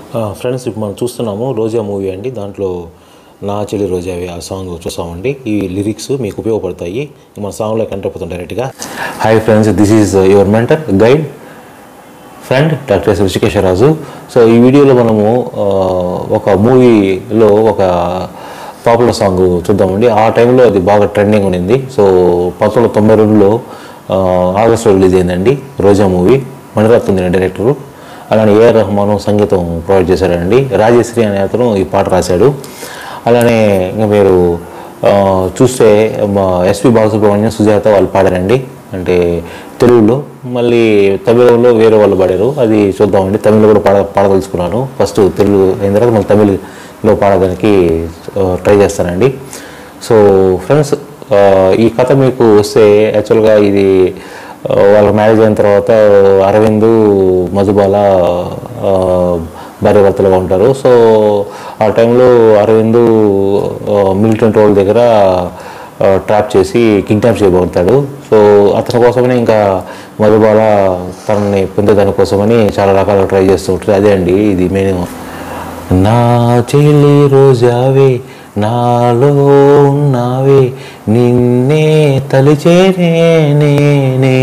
friends ఇప్పుడు మనం చూస్తున్నాము రోజా మూవీ అండి దాంట్లో నా చెల్లి రోజావి ఆ సాంగ్ చూసామండి ఈ లిరిక్స్ మీకు ఉపయోగపడతాయి మన సాంగ్లో కంటపోతాం డైరెక్ట్గా hi friends this is your mentor guide friend doctor S Rishikeshwararaju so ఈ వీడియోలో మనము ఆ, ఒక మూవీలో ఒక పాపులర్ సాంగ్ చూద్దామండి ఆ టైంలో అది బాగా ట్రెండింగ్ ఉండింది సో పంతొమ్మిది వందల తొంభై రెండులో ఆగస్టులో రిలీజ్ అయిందండి రోజా మూవీ మణిరత్నం డైరెక్టరు అలానే ఏఆర్ రెహమాను సంగీతం ప్రొవైడ్ చేశాడండి రాజశ్రీ అనే అతను ఈ పాట రాశాడు అలానే ఇంకా మీరు ఆ, చూస్తే మా ఎస్పి బాలసుబ్రహ్మణ్యం సుజాత వాళ్ళు పాడారండి అంటే తెలుగులో మళ్ళీ తమిళంలో వేరే వాళ్ళు పాడారు అది చూద్దామండి తమిళ్లో కూడా పాడ పాడదలుచుకున్నాను ఫస్ట్ తెలుగు అయిన తర్వాత మళ్ళీ తమిళ్లో పాడడానికి ట్రై చేస్తానండి సో ఫ్రెండ్స్ ఈ కథ మీకు వస్తే యాక్చువల్గా ఇది ఆ, వాళ్ళ మ్యారేజ్ అయిన తర్వాత అరవింద్ మధుబాల ఆ, భార్యాభర్తలుగా ఉంటారు సో ఆ టైంలో అరవింద్ మిలిటెంట్ వాళ్ళ దగ్గర ట్రాప్ చేసి కిడ్నాప్ చేయబడతాడు సో అతని కోసమని ఇంకా మధుబాల తనని పొందేదాని కోసమని చాలా రకాలుగా ట్రై చేస్తూ ఉంటుంది అదే అండి ఇది మెయిన్ నా చెల్లి రోజావే నాలో ఉన్నావే నిన్నే తలిచేనే నేనే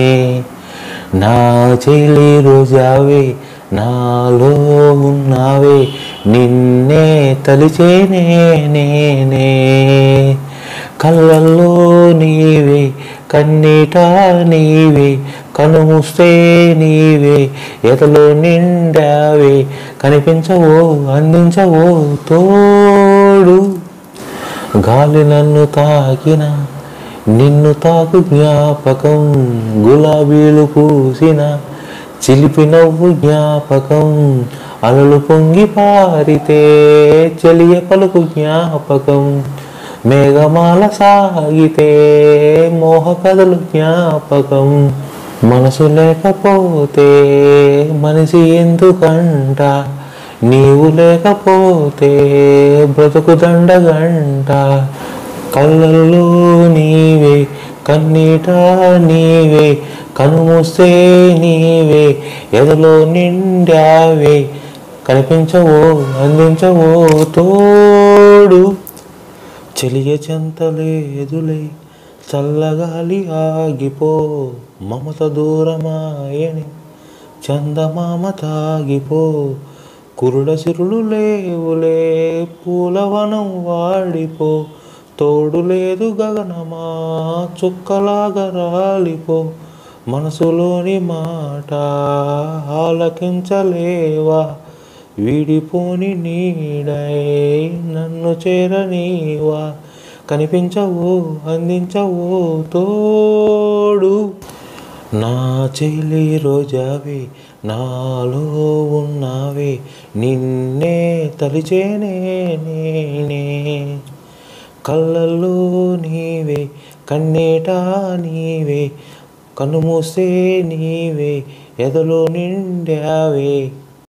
నా చెల్లి రోజావే నాలో ఉన్నావే నిన్నే తలిచేనే నేనే కళ్ళల్లో నీవే కన్నీట నీవే కనుమూస్తే నీవే ఎదలో నిండావే కనిపించవో అందించవో తోడు గాలి నన్ను తాకిన నిన్ను తాకు జ్ఞాపకం గులాబీలు పూసిన చిలిపి నవ్వు జ్ఞాపకం అలలు పొంగి పారితే చెలియ పలుకు జ్ఞాపకం మేఘమాల సాగితే మోహ కథలు జ్ఞాపకం మనసు లేకపోతే మనిషి ఎందుకంట నీవు లేకపోతే బ్రతుకు దండగంట కళ్ళల్లో నీవే కన్నీట నీవే కనుమూస్తే నీవే ఎదలో నిండావే కనిపించవో అందించవో తోడు చెలియ చెంతలేదులే చల్లగాలి ఆగిపో మమత దూరమాయని చందమామ తాగిపో కురుడ సిరులు లేవులే పూలవనం వాడిపో తోడు లేదు గగనమా చుక్కలాగా రాలిపో మనసులోని మాట ఆలకించలేవా వీడిపోని నీడై నన్ను చేరనీవా కనిపించవో అందించవో తోడు నా చెల్లి రోజావే నాలో ఉన్నావే నిన్నే తలిచేనే నేనే కళ్ళల్లో నీవే కన్నీట నీవే కన్ను మూస్తే నీవే ఎదలో నిండావే